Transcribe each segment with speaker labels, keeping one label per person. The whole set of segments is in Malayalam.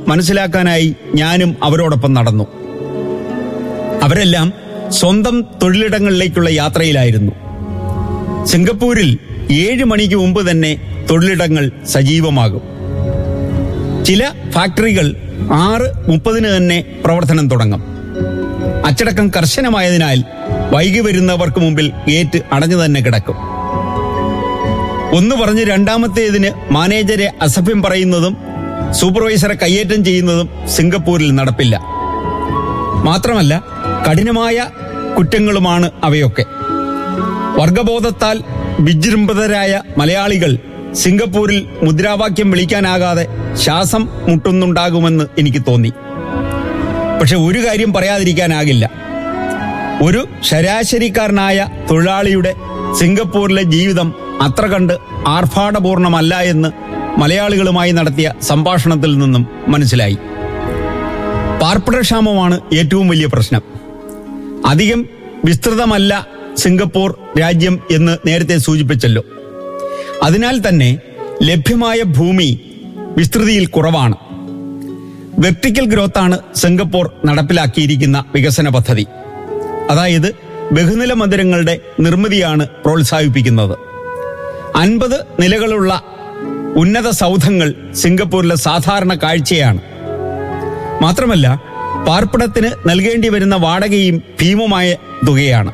Speaker 1: മനസ്സിലാക്കാനായി ഞാനും അവരോടൊപ്പം നടന്നു അവരെല്ലാം സ്വന്തം തൊഴിലിടങ്ങളിലേക്കുള്ള യാത്രയിലായിരുന്നു സിംഗപ്പൂരിൽ ഏഴ് മണിക്ക് മുമ്പ് തന്നെ തൊഴിലിടങ്ങൾ സജീവമാകും ചില ഫാക്ടറികൾ ആറ് മുപ്പതിന് തന്നെ പ്രവർത്തനം തുടങ്ങും അച്ചടക്കം കർശനമായതിനാൽ വൈകി വരുന്നവർക്ക് മുമ്പിൽ ഗേറ്റ് അടഞ്ഞു തന്നെ കിടക്കും ഒന്ന് പറഞ്ഞ് രണ്ടാമത്തേതിന് മാനേജരെ അസഭ്യം പറയുന്നതും സൂപ്പർവൈസറെ കയ്യേറ്റം ചെയ്യുന്നതും സിംഗപ്പൂരിൽ നടപ്പില്ല മാത്രമല്ല കഠിനമായ കുറ്റങ്ങളുമാണ് അവയൊക്കെ വർഗബോധത്താൽ വിജൃംഭിതരായ മലയാളികൾ സിംഗപ്പൂരിൽ മുദ്രാവാക്യം വിളിക്കാനാകാതെ ശ്വാസം മുട്ടുന്നുണ്ടാകുമെന്ന് എനിക്ക് തോന്നി പക്ഷെ ഒരു കാര്യം പറയാതിരിക്കാനാകില്ല ഒരു ശരാശരിക്കാരനായ തൊഴിലാളിയുടെ സിംഗപ്പൂരിലെ ജീവിതം അത്ര കണ്ട് ആർഭാടപൂർണമല്ല എന്ന് മലയാളികളുമായി നടത്തിയ സംഭാഷണത്തിൽ നിന്നും മനസ്സിലായി പാർപ്പിടക്ഷാമമാണ് ഏറ്റവും വലിയ പ്രശ്നം അധികം വിസ്തൃതമല്ല സിംഗപ്പൂർ രാജ്യം എന്ന് നേരത്തെ സൂചിപ്പിച്ചല്ലോ അതിനാൽ തന്നെ ലഭ്യമായ ഭൂമി വിസ്തൃതിയിൽ കുറവാണ് വെർട്ടിക്കൽ ഗ്രോത്താണ് സിംഗപ്പൂർ നടപ്പിലാക്കിയിരിക്കുന്ന വികസന പദ്ധതി അതായത് ബഹുനില മന്ദിരങ്ങളുടെ നിർമ്മിതിയാണ് പ്രോത്സാഹിപ്പിക്കുന്നത് അൻപത് നിലകളുള്ള ഉന്നത സൗധങ്ങൾ സിംഗപ്പൂരിലെ സാധാരണ കാഴ്ചയാണ് മാത്രമല്ല പാർപ്പിടത്തിന് നൽകേണ്ടി വരുന്ന വാടകയും ഭീമമായ തുകയാണ്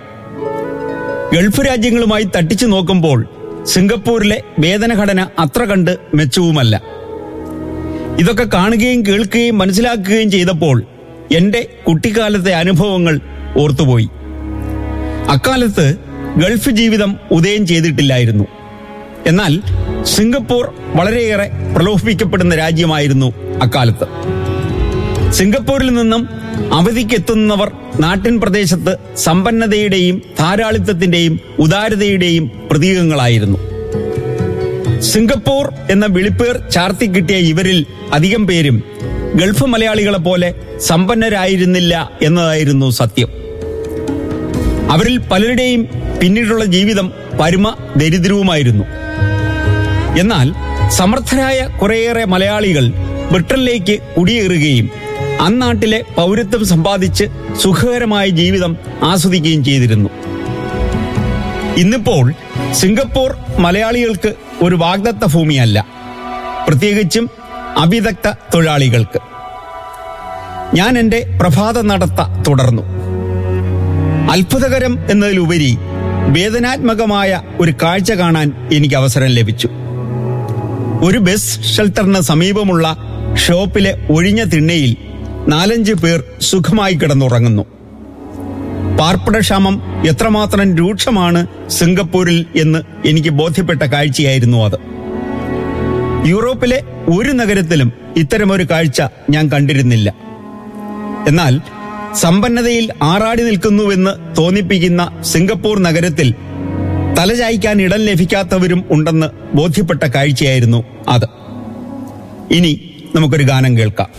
Speaker 1: ഗൾഫ് രാജ്യങ്ങളുമായി തട്ടിച്ചു നോക്കുമ്പോൾ സിംഗപ്പൂരിലെ വേതനഘടന അത്ര കണ്ട് മെച്ചവുമല്ല ഇതൊക്കെ കാണുകയും കേൾക്കുകയും മനസ്സിലാക്കുകയും ചെയ്തപ്പോൾ എന്റെ കുട്ടിക്കാലത്തെ അനുഭവങ്ങൾ ഓർത്തുപോയി അക്കാലത്ത് ഗൾഫ് ജീവിതം ഉദയം ചെയ്തിട്ടില്ലായിരുന്നു എന്നാൽ സിംഗപ്പൂർ വളരെയേറെ പ്രലോഭിപ്പിക്കപ്പെടുന്ന രാജ്യമായിരുന്നു അക്കാലത്ത് സിംഗപ്പൂരിൽ നിന്നും അവധിക്കെത്തുന്നവർ നാട്ടിൻ പ്രദേശത്ത് സമ്പന്നതയുടെയും ധാരാളിത്തത്തിന്റെയും ഉദാരതയുടെയും പ്രതീകങ്ങളായിരുന്നു സിംഗപ്പൂർ എന്ന വിളിപ്പേർ ചാർത്തി കിട്ടിയ ഇവരിൽ അധികം പേരും ഗൾഫ് മലയാളികളെ പോലെ സമ്പന്നരായിരുന്നില്ല എന്നതായിരുന്നു സത്യം അവരിൽ പലരുടെയും പിന്നീടുള്ള ജീവിതം പരമ ദരിദ്രവുമായിരുന്നു എന്നാൽ സമർത്ഥരായ കുറേയേറെ മലയാളികൾ ബ്രിട്ടനിലേക്ക് കുടിയേറുകയും അന്നാട്ടിലെ പൗരത്വം സമ്പാദിച്ച് സുഖകരമായ ജീവിതം ആസ്വദിക്കുകയും ചെയ്തിരുന്നു ഇന്നിപ്പോൾ സിംഗപ്പൂർ മലയാളികൾക്ക് ഒരു വാഗ്ദത്ത ഭൂമിയല്ല പ്രത്യേകിച്ചും അവിദഗ്ധ തൊഴിലാളികൾക്ക് ഞാൻ എന്റെ പ്രഭാത നടത്ത തുടർന്നു അത്ഭുതകരം എന്നതിലുപരി വേദനാത്മകമായ ഒരു കാഴ്ച കാണാൻ എനിക്ക് അവസരം ലഭിച്ചു ഒരു ബസ് ഷെൽട്ടറിന് സമീപമുള്ള ഷോപ്പിലെ ഒഴിഞ്ഞ തിണ്ണയിൽ നാലഞ്ച് പേർ സുഖമായി കിടന്നുറങ്ങുന്നു പാർപ്പിടക്ഷാമം എത്രമാത്രം രൂക്ഷമാണ് സിംഗപ്പൂരിൽ എന്ന് എനിക്ക് ബോധ്യപ്പെട്ട കാഴ്ചയായിരുന്നു അത് യൂറോപ്പിലെ ഒരു നഗരത്തിലും ഇത്തരമൊരു കാഴ്ച ഞാൻ കണ്ടിരുന്നില്ല എന്നാൽ സമ്പന്നതയിൽ ആറാടി നിൽക്കുന്നുവെന്ന് തോന്നിപ്പിക്കുന്ന സിംഗപ്പൂർ നഗരത്തിൽ തലചായ്ക്കാൻ ഇടം ലഭിക്കാത്തവരും ഉണ്ടെന്ന് ബോധ്യപ്പെട്ട കാഴ്ചയായിരുന്നു അത് ഇനി നമുക്കൊരു ഗാനം കേൾക്കാം